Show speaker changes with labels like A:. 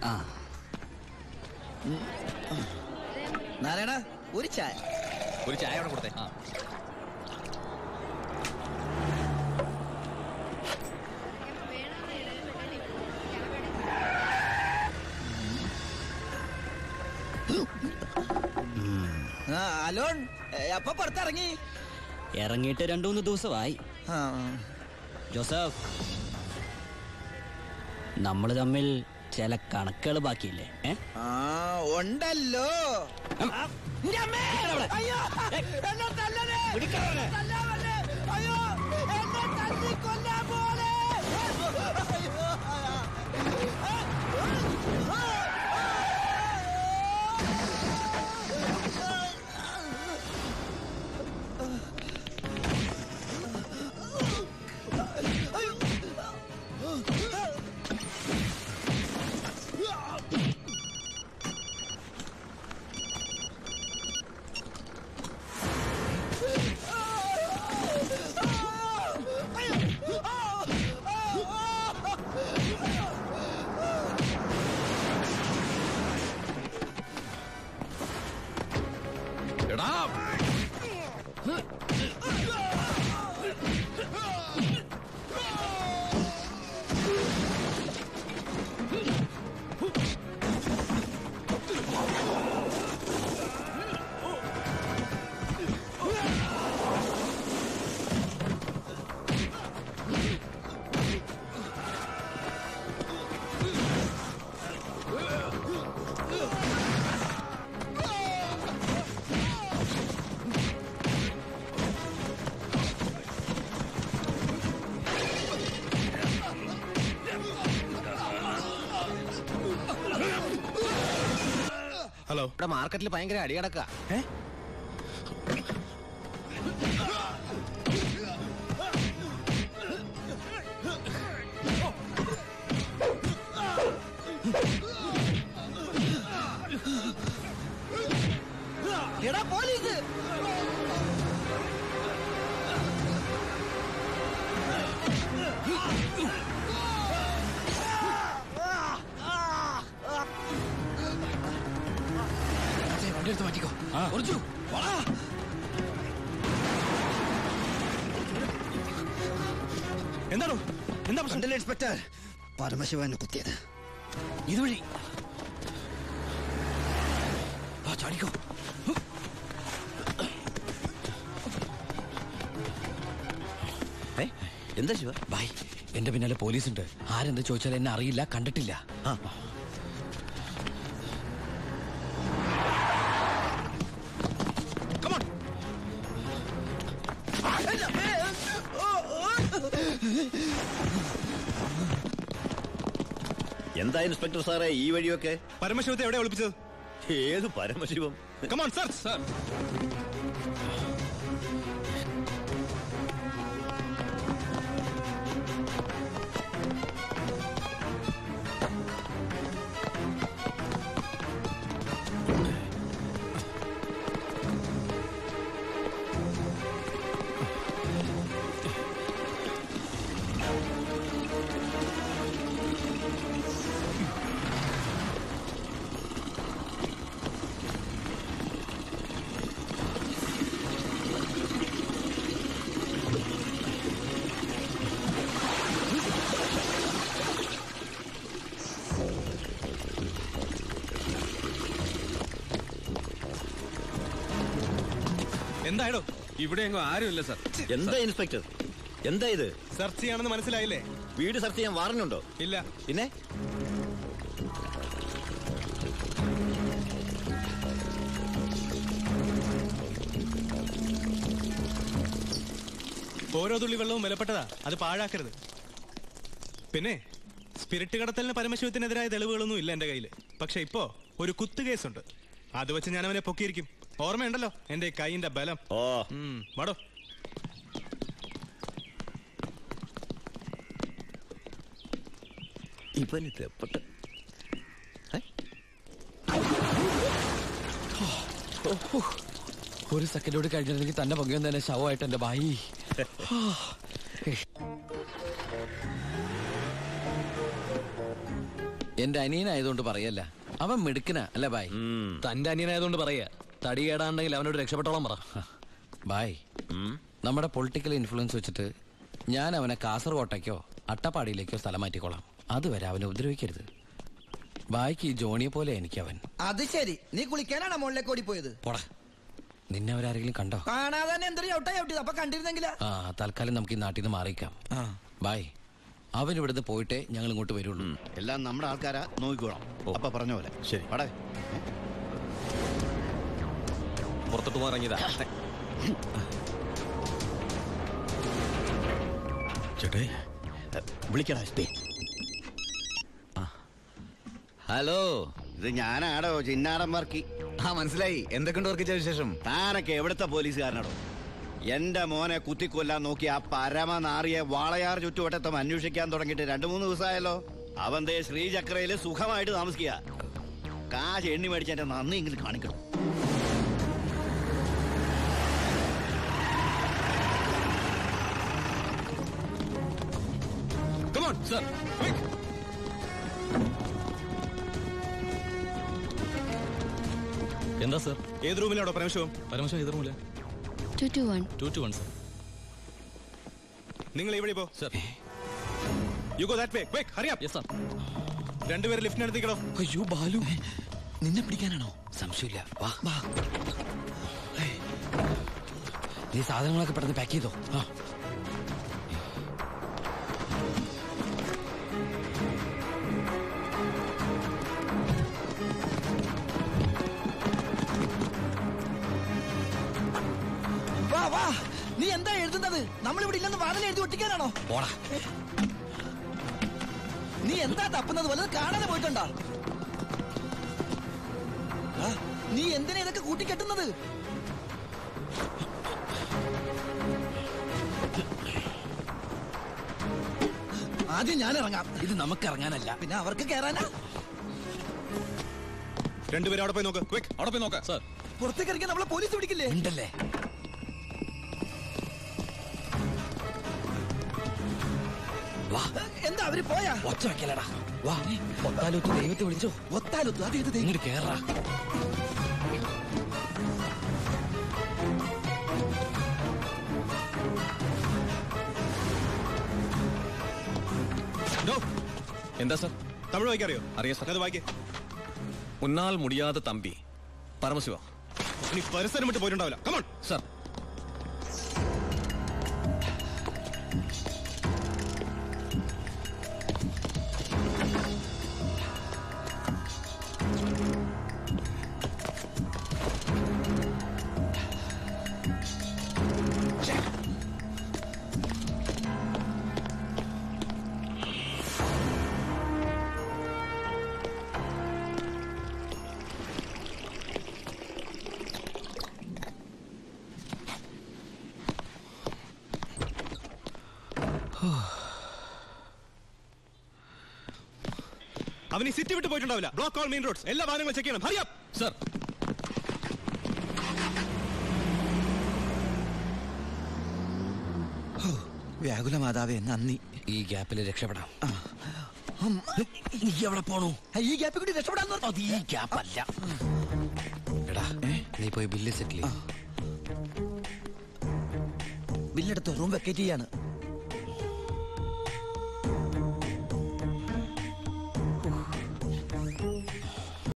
A: ആ
B: നാരായണ ഒരു ചായ
C: ഒരു ചായ അവിടെ കൊടുത്തേ
A: ആ
B: ആ അലോൺ ഏ, അപ്പൊ പുറത്തിറങ്ങി
A: ഇറങ്ങിയിട്ട് രണ്ടു മൂന്ന് ദിവസമായി
B: ആ
A: ജോസഫ് നമ്മൾ തമ്മിൽ ചില കണക്കുകൾ ബാക്കിയില്ലേ ഏ
B: ആ ഉണ്ടല്ലോ ആ, ഇന്റെ അമ്മേ! അയ്യോ! എന്നെ തല്ലണേ! തല്ലാവല്ലേ! അയ്യോ! എന്നെ തല്ലിക്കൊല്ലാൻ പോലെ! അയ്യോ!
C: എടാ
D: ഹലോ
C: ഇവിടെ മാർക്കറ്റിൽ ഭയങ്കര അടി കിടക്കുക
B: എടാ പോലീസ്
C: വണ്ടി എടുത്ത് മാറ്റിക്കോ കുറച്ചു
D: എന്താണോ എന്താ പ്രശ്നം
B: കണ്ടില്ലേ ഇൻസ്പെക്ടർ പരമശിവനെ കുത്തിയത്
C: ഇതുവഴി ആ ചാടിക്കോ
E: എന്താ ശിവ
C: ബൈ എന്റെ പിന്നാലെ പോലീസ് ഉണ്ട് ആരെന്ത് ചോദിച്ചാൽ എന്നെ അറിയില്ല കണ്ടിട്ടില്ല
E: എന്താ ഇൻസ്പെക്ടർ സാറേ ഈ വഴിയൊക്കെ
D: പരമശിവത്തെ എവിടെ ഒളിപ്പിച്ചത്
E: ഏത് പരമശിവം
D: കമോൺ സർ സർ എന്തായാലോ
F: ഇവിടെ എങ്ങും ആരുമില്ല സർ
E: എന്താ ഇൻസ്പെക്ടർ എന്താ ഇത്
D: സെർച്ച് ചെയ്യാണെന്ന് മനസ്സിലായില്ലേ
E: വീട് സെർച്ച് ചെയ്യാൻ വാറന്നുണ്ടോ
D: ഇല്ല
E: പിന്നെ
D: ഓരോ തുള്ളി വെള്ളവും വിലപ്പെട്ടതാ അത് പാഴാക്കരുത് പിന്നെ സ്പിരിറ്റ് കടത്തലിന് പരമശിവത്തിനെതിരായ തെളിവുകളൊന്നും ഇല്ല എന്റെ കയ്യിൽ പക്ഷെ ഇപ്പോ ഒരു കുത്തു കേസുണ്ട് അത് വെച്ച് ഞാൻ അവനെ പൊക്കിയിരിക്കും ഓർമ്മയുണ്ടല്ലോ എന്റെ ഈ കൈയിന്റെ ബലം
E: ഓ
D: ഉം, വാടോ
E: ഇവന് തെപ്പട്ട്
C: ഒരു സെക്കൻഡോട് കഴിഞ്ഞിരുന്നെങ്കിൽ തന്നെ പങ്കുവൻ തന്നെ ശവമായിട്ട് എന്റെ ബായി എന്റെ അനിയനായതുകൊണ്ട് പറയല്ല അവൻ മിടുക്കനാ അല്ല ബായ്
F: തന്റെ അനിയനായതുകൊണ്ട് പറയാ തടി കേടാണ്ടെങ്കിൽ അവനോട് രക്ഷപ്പെട്ടോളാം പറ
C: ബായ് നമ്മുടെ പൊളിറ്റിക്കൽ ഇൻഫ്ലുവൻസ് വെച്ചിട്ട് ഞാൻ അവനെ കാസർകോട്ടേക്കോ അട്ടപ്പാടിയിലേക്കോ സ്ഥലം മാറ്റിക്കോളാം അതുവരെ അവനെ ഉപദ്രവിക്കരുത് ബായ്ക്ക് ഈ ജോണിയെ പോലെ എനിക്ക് അവൻ
B: അത് ശരി നീ കുളിക്കാനാണോ മുകളിലേക്ക് ഓടിപ്പോയത്
C: പോടാ നിന്നെ അവരാരെങ്കിലും കണ്ടോ
B: കാണാതെ തന്നെ എന്തൊരു ചവിട്ടാ ചവിട്ടിയത് അപ്പൊ കണ്ടിരുന്നെങ്കിലാ
C: ആ തൽക്കാലം നമുക്ക് ഈ നാട്ടിൽ നിന്ന് മാറിയിക്കാം ബായ് അവൻ ഇവിടുന്ന് പോയിട്ടേ ഞങ്ങൾ ഇങ്ങോട്ട് വരുള്ളൂ
G: എല്ലാം നമ്മുടെ ആൾക്കാരാ നോക്കിക്കോളാം അപ്പൊ പറഞ്ഞ പോലെ ശരി പടേ
F: പുറത്തോട്ട് പോകാറങ്ങിയതാ
G: ചേട്ടേ വിളിക്കടാ എസ് പി
E: ഹലോ
G: ഇത് ഞാനാടോ ചിന്നാടൻ വർക്കി
F: ആ മനസ്സിലായി എന്തൊക്കെയുണ്ട് വർക്ക് വിശേഷം
G: താനൊക്കെ എവിടുത്തെ പോലീസുകാരനാടോ എന്റെ മോനെ കുത്തിക്കൊല്ലാൻ നോക്കി ആ പരമനാറിയെ വാളയാർ ചുറ്റുവട്ടത്തും അന്വേഷിക്കാൻ തുടങ്ങിയിട്ട് രണ്ടു മൂന്ന് ദിവസമായല്ലോ അവൻ ദേ ശ്രീചക്രയില് സുഖമായിട്ട് താമസിക്കുക കാശ് എണ്ണി മേടിച്ച് എന്റെ നന്ദി എങ്കിലും കാണിക്കണം
D: Come on, sir. Quick.
F: എന്താ സർ
D: ഏത് റൂമിലാണോ പരമശിവം
F: പരമശം എതിർമില്ല
H: two two one
F: two two one sir
D: നിങ്ങൾ ഇവിടെ പോ
F: sir
D: you go that way quick hurry up
F: yes sir
D: രണ്ടുപേരും ലിഫ്റ്റിനടുത്തേക്കടോ
C: അയ്യോ ബാലു നിന്നെ പിടിക്കാനാണോ സംശയമില്ല വാ വാ നീ സാധനങ്ങളൊക്കെ പെട്ടെന്ന് പാക്ക് ചെയ്തോ ആ
B: വാ വാ നീ എന്താ എഴുതുന്നത് നമ്മൾ ഇവിടെ ഇല്ലെന്ന് വാതിൽ എഴുതി ഒട്ടിക്കാനാണോ
C: പോടാ
B: നീ എന്താ തപ്പുന്നത് വല്ലത് കാണാതെ പോയിട്ടുണ്ടോ ആ, നീ എന്തിനാ ഇതൊക്കെ കൂട്ടിക്കെട്ടുന്നത് ആദ്യം ഞാൻ ഇറങ്ങാം
C: ഇത് നമുക്ക് ഇറങ്ങാനല്ല
B: പിന്നെ അവർക്ക് കയറാനാ
D: രണ്ടുപേരും അവിടെ പോയി നോക്ക് ക്വിക്ക്
F: അവിടെ പോയി നോക്കാം സർ
B: പുറത്തേക്ക് ഇറങ്ങിയാൽ നമ്മളെ പോലീസ് പിടിക്കില്ലേ
C: ഉണ്ടല്ലേ വാ
B: എന്താ അവര് പോയാ
C: ഒച്ച വെക്കലടാ വാ ഒത്താലൊത്ത് ദൈവത്തെ വിളിച്ചോ
B: ഒത്താലൊത്തു അത് ഇത് ദേ-
C: ഇങ്ങോട്ട് കേറാ
D: No.
F: എന്താ സർ
D: തമിഴ് വായിക്കറിയോ
F: അറിയാം സർ
D: അത് വായിക്കേ
F: ഉന്നാൽ മുടിയാതെ തമ്പി പരമശിവ
D: ഇനി പരിസരം വിട്ട് പോയിട്ടുണ്ടാവില്ല കമോൺ
F: സർ
D: അവൻ ഈ സിറ്റി വിട്ട് പോയിട്ടുണ്ടാവില്ല ബ്ലോക്ക് ഓൾ മെയിൻ റോഡ്സ് എല്ലാ വാഹനങ്ങളും ചെക്ക് ചെയ്യണം ഹറി അപ്പ്
F: സർ
B: വ്യാകുല മാതാവേ നന്ദി
C: ഈ ഗ്യാപ്പിൽ രക്ഷപ്പെടാം നീ എവിടെ പോണു
B: ഈ ഗ്യാപ്പിൽ കൂടി രക്ഷപ്പെടാൻ
C: അത് ഈ ഗ്യാപ്പല്ല എടാ നീ പോയി ബില്ല് സെറ്റിൽ
B: ബില്ലെടുത്ത് റൂം വെക്കേറ്റ് ചെയ്യാണ്